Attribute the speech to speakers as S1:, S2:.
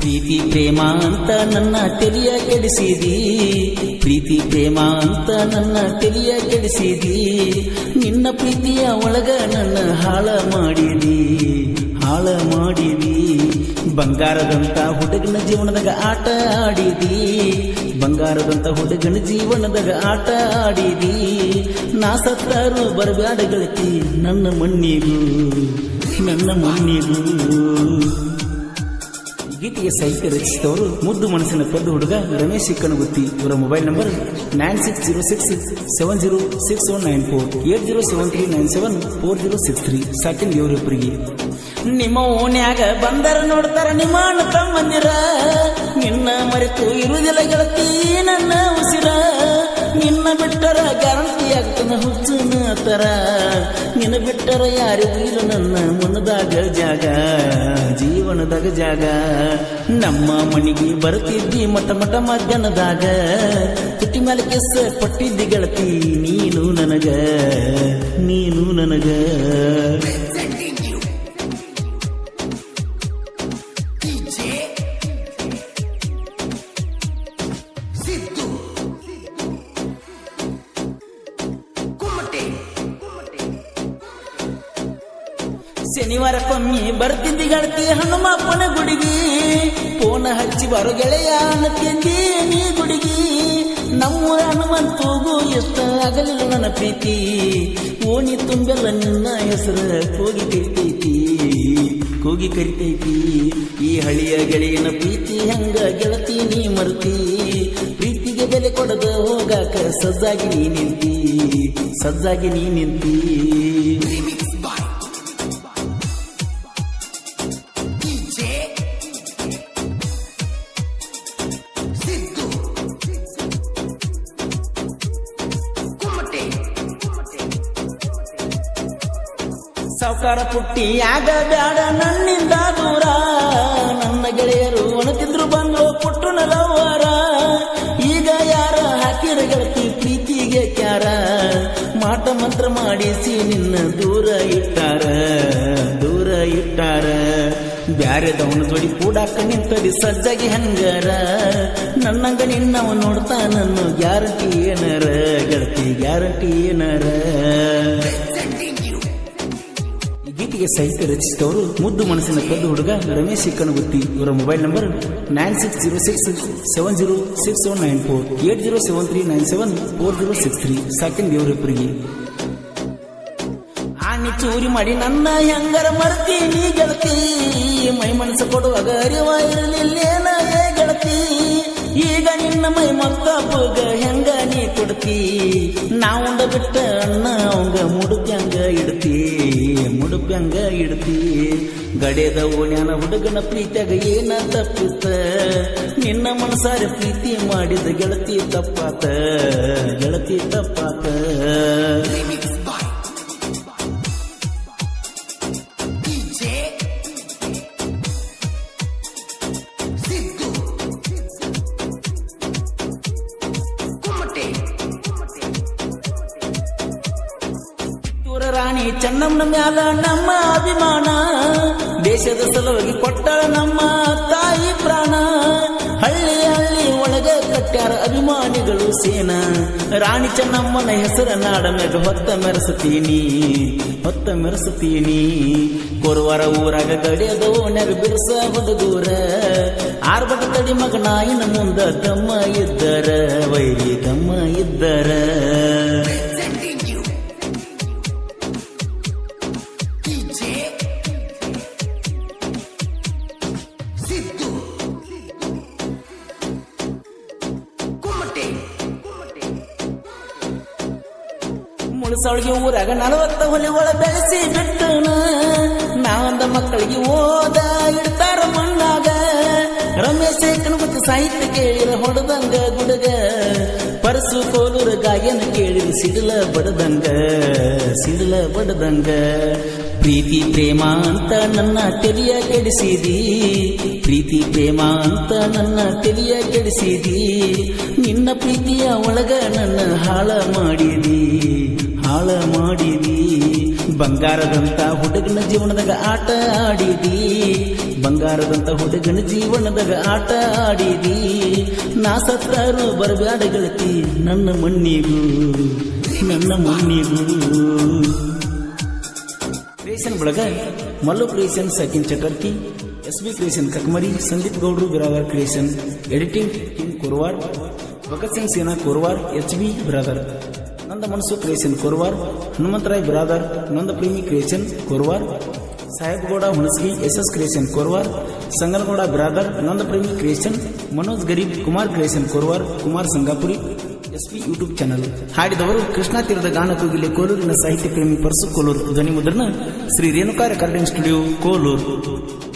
S1: ಪ್ರೀತಿ ಪ್ರೇಮ ಅಂತ ನನ್ನ ತೆಲಿಯ ಕೆಡಿಸಿದಿ ಪ್ರೀತಿ ಪ್ರೇಮ ಅಂತ ನನ್ನ ತೆಲಿಯ ಕೆಡಿಸಿದಿ ನಿನ್ನ ಪ್ರೀತಿಯ ಒಳಗ ನನ್ನ ಹಾಳ ಮಾಡಿದಿ ಹಾಳ ಮಾಡಿದಿ ಬಂಗಾರದಂತ ಹುಡುಗನ ಜೀವನದಾಗ ಆಟ ಆಡಿದಿ ಬಂಗಾರದಂತ ಹುಡುಗನ ಜೀವನದಾಗ ಆಟ ಆಡಿದಿ ನಾ ಸತ್ತಾರು ಬರಬ್ಯಾಡ ಗೆಳತಿ ನನ್ನ ಮಣ್ಣಿಗೂ ನನ್ನ ಮಣ್ಣಿಗೂ ಗೀತೆಗೆ ಸಾಹಿತ್ಯ ರಚಿಸಿದವರು ಮುದ್ದು ಮನಸ್ಸಿನ ಪದ್ದು ಹುಡುಗ ರಮೇಶ್ ಕಣಗುತ್ತಿ ಇವರ mobile number nine six zero six seven zero six one nine four eight zero seven three nine seven four zero six three second ಇವರಿಬ್ಬರಿಗೆ ನಿಮ್ಮ ಓಣ್ಯಾಗ ಬಂದರ ನೋಡ್ತಾರ ನಿಮ್ಮ ಅಣ್ಣ ತಮ್ಮಂದಿರ ನಿನ್ನ ಮರೆತು ಇರುವುದಿಲ್ಲ ಗೆಳತಿ ನನ್ನ ಉಸಿರ ನಿನ್ನ ಬಿಟ್ಟರ ಗ್ಯಾರಂಟಿ ಆಗ್ತನ ಹುಚ್ಚನ ತರ ನಿನ್ನ ಬಿಟ್ಟರ ಯಾರಿಗೂ ಇಲ್ಲ ನನ್ನ ಮನದಾಗ ಜಾಗ ಜೀವನದಾಗ ಜಾಗ ನಮ್ಮ ಮನೆಗೆ ಬರ್ತಿದ್ದಿ ಮಟ ಮಟ ಮಧ್ಯಾಹ್ನದಾಗ ತುಟಿ ಮೇಲೆ ಕೆಸ ಪಟ್ಟಿದ್ದಿ ಗೆಳತಿ ನೀನು ನನಗ ನೀನು ನನಗ
S2: presenting you DJ Siddu Kumate
S1: ಶನಿವಾರಕ್ಕೊಮ್ಮೆ ಬರ್ತಿದ್ದಿ ಗೆಳತಿ ಹನುಮಪ್ಪನ ಗುಡಿಗಿ ಫೋನ್ ಹಚ್ಚಿ ಬರೋ ಗೆಳೆಯ ಅನ್ನತಿದ್ದಿ ನೀ ಗುಡಿಗಿ ನಮ್ಮೂರ ಹನುಮಂತೂಗು ಎಷ್ಟ ಆಗಲಿಲ್ಲ ನನ್ನ ಪ್ರೀತಿ ಓಣಿ ತುಂಬೆಲ್ಲ ನಿನ್ನ ಹೆಸರು ಕೂಗಿ ಕರಿತೈತಿ ಕೂಗಿ ಕರಿತೈತಿ ಈ ಹಳಿಯ ಗೆಳೆಯನ ಪ್ರೀತಿ ಹಂಗ ಗೆಳತಿ ನೀ ಮರ್ತಿ ಪ್ರೀತಿಗೆ ಬೆಲೆ ಕೊಡದ ಹೋಗಾಕ ಸಜ್ಜಾಗಿ ನೀ ನಿಂತಿ ಸಜ್ಜಾಗಿ ನೀ ನಿಂತಿ
S2: Remix by DJ Siddu Kumate
S1: ಸಾವುಕಾರ ಪುಟ್ಟಿ ಆಗ ಬ್ಯಾಡ ನನ್ನಿಂದ ದೂರ ನನ್ನ ಗೆಳೆಯರು ಒಣತಿದ್ರು ಬಂದ್ರು ಪುಟ್ಟು ನಲವರ ಈಗ ಯಾರ ಹಾಕಿರ ಗೆಳತಿ ಪ್ರೀತಿಗೆ ಕ್ಯಾರ ಮಾಟ ಮಂತ್ರ ಮಾಡಿಸಿ ನಿನ್ನ ದೂರ ಇಟ್ಟಾರ ದೂರ ಇಟ್ಟಾರ ಬ್ಯಾರೆದವನ ಜೋಡಿ ಕೂಡಾಕ ನಿಂತದಿ ಸಜ್ಜಾಗಿ ಹಂಗಾರ ನನ್ನಂಗ ನಿನ್ನವ ನೋಡ್ತಾ ನನ್ನ ಗ್ಯಾರಂಟಿ ಏನರ ಗೆಳತಿ ಗ್ಯಾರಂಟಿ ಏನರ
S2: presenting you
S1: ಈ ಗೀತೆಗೆ ಸಾಹಿತ್ಯ ರಚಿಸಿದವರು ಮುದ್ದು ಮನಸ್ಸಿನ ಕದ್ದು ಹುಡುಗ ರಮೇಶ್ ಕಣಗುತ್ತಿ ಇವರ mobile number nine six zero six seven zero six one nine four eight zero seven three nine seven four zero six three second ಇವರಿಬ್ಬರಿಗೆ ಆಣಿ ಚೂರಿ ಮಾಡಿ ನನ್ನ ಹೆಂಗರ ಮರ್ತೀನಿ ಗೆಳತಿ ಮೈ ಮನಸ್ಸು ಕೊಡುವಾಗ ಅರಿವ ಇರಲಿಲ್ಲೇನ ಏ ಗೆಳತಿ ಈಗ ನಿನ್ನ ಮೈ ಮತ್ತೊಬ್ಬಗ ಹೆಂಗ ನೀ ಕೊಡ್ತಿ ನಾವುಂಡ ಬಿಟ್ಟ ಅಣ್ಣ ಅವಂಗ ಮುಡುಪ್ಯಂಗ ಇಡ್ತಿ ಮುಡುಪ್ಯಂಗ ಇಡ್ತಿ ಗಡೆದ ಓಣ್ಯಾನ ಹುಡುಗನ ಪ್ರೀತಿಯಾಗ ಏನ ತಪ್ಪಿತ್ತ ನಿನ್ನ ಮನಸಾರ ಪ್ರೀತಿ ಮಾಡಿದ ಗೆಳತಿ ತಪ್ಪಾತ ಗೆಳತಿ ತಪ್ಪಾತ
S2: Remix by DJ Siddu Kumate
S1: ಕಿತ್ತೂರ ರಾಣಿ ಚೆನ್ನಮ್ಮನ ಮ್ಯಾಲ ನಮ್ಮ ಅಭಿಮಾನ ದೇಶದ ಸಲುವಾಗಿ ಕೊಟ್ಟಳ ನಮ್ಮ ತಾಯಿ ಪ್ರಾಣ ಹಳ್ಳಿ ಹಳ್ಳಿ ಒಳಗ ಕಟ್ಟ್ಯಾರ ಅಭಿಮಾನಿಗಳು ಸೇನ ರಾಣಿ ಚೆನ್ನಮ್ಮನ ಹೆಸರ ನಾಡ ಮ್ಯಾಗ ಹೊತ್ತ ಮೆರೆಸುತ್ತೀನಿ ಹೊತ್ತ ಮೆರೆಸುತ್ತೀನಿ ಕೊರವರ ಊರಾಗ ಗಡಿಯದ ಓಣ್ಯಾಗ ಬಿರುಸ ಹುಡುಗೂರ ಆರ್ಭಟ ತಡಿ ಮಗನ ಇನ್ನು ಮುಂದ ತಮ್ಮ ಇದ್ದರ ವೈರಿ ತಮ್ಮ ಇದ್ದರ
S2: presenting you DJ Siddu Kumate
S1: ಮುಳಸೊಳಗೆ ಊರಾಗ ನಲವತ್ತ ಹೊಲಿ ಒಳ ಬೆಳೆಸಿ ಬಿಟ್ಟನ ನಾವಂದ ಮಕ್ಕಳಿಗೆ ಓದ ಇಡ್ತಾರ ಮಣ್ಣಾಗ ರಮೇಶ ಕಣಬತ್ತು ಸಾಹಿತ್ಯ ಕೇಳಿರ ಹೊಡೆದಂಗ ಗುಡಗ ಪರಸು ಕೋಲೂರ ಗಾಯನ ಕೇಳಿರ ಸಿಡಿಲ ಬಡದಂಗ ಸಿಡಿಲ ಬಡದಂಗ ಪ್ರೀತಿ ಪ್ರೇಮ ಅಂತ ನನ್ನ ತೆಲಿಯ ಕೆಡಿಸಿದಿ ಪ್ರೀತಿ ಪ್ರೇಮ ಅಂತ ನನ್ನ ತೆಲಿಯ ಕೆಡಿಸಿದಿ ನಿನ್ನ ಪ್ರೀತಿಯ ಒಳಗ ನನ್ನ ಹಾಳ ಮಾಡಿದಿ ಹಾಳ ಮಾಡಿದಿ ಬಂಗಾರದಂತ ಹುಡುಗನ ಜೀವನದಾಗ ಆಟ ಆಡಿದಿ ಬಂಗಾರದಂತ ಹುಡುಗನ ಜೀವನದಾಗ ಆಟ ಆಡಿದಿ ನಾ ಸತ್ತಾರು ಬರಬ್ಯಾಡ ಗೆಳತಿ ನನ್ನ ಮಣ್ಣಿಗೂ ನನ್ನ ಮಣ್ಣಿಗೂ ಕ್ರಿಯೇಷನ್ ಬಳಗ Mallu creation Sachin Chatarki S B creation Kakmari Sandeep Gowdru Biradar creation editing ಕಿಮ್ Kurwar Bhagat Singh Sena Kurwar H B brother ನಂದ ಮನಸ್ಸು ಕ್ರಿಯೇಷನ್ ಕುರ್ವಾರ್ ಹನುಮಂತರಾಯ್ ಬ್ರಾದರ್ ನಂದ ಪ್ರೇಮಿ creation Kurwar Sahebgouda Hunasagi S S creation Korwar Sanganagouda brother ನಂದ ಪ್ರೇಮಿ creation Manoj Garib Kumar creation Korwar Kumar Sangapuri SP YouTube channel ಹಾಡಿದವರು ಕೃಷ್ಣಾ ತೀರದ ಗಾನ ಕೋಗಿಲೆ ಕೋಲೂರಿನ ಸಾಹಿತ್ಯ ಪ್ರೇಮಿ ಪರಸು ಕೋಲೂರು ಧ್ವನಿ ಮುದ್ರಣ ಶ್ರೀ ರೇಣುಕಾ ರೆಕಾರ್ಡಿಂಗ್ ಸ್ಟುಡಿಯೋ ಕೋಲೂರು